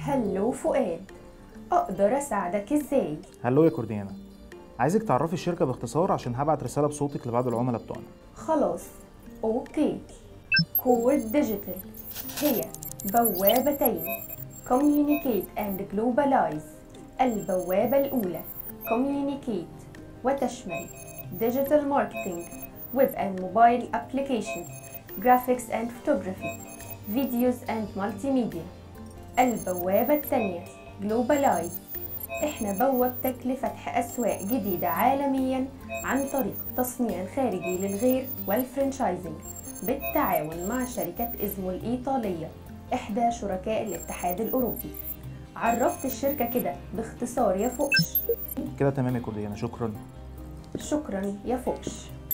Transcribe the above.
هلو فؤاد أقدر أساعدك إزاي؟ هلو يا كورديانا عايزك تعرفي الشركة باختصار عشان هبعت رسالة بصوتك لبعض العملاء بتوعنا خلاص أوكي كود ديجيتال هي بوابتين Communicate and Globalize البوابة الأولى Communicate وتشمل Digital Marketing Web and Mobile Applications Graphics and Photography Videos and Multimedia البوابة الثانية Globalize احنا بوابتك لفتح أسواق جديدة عالميا عن طريق التصنيع الخارجي للغير والفرنشايزنج بالتعاون مع شركة إزمو الإيطالية إحدى شركاء الاتحاد الأوروبي عرفت الشركة كده باختصار يا فوقش كده تمام يا كورديانا شكرا شكرا يا فوقش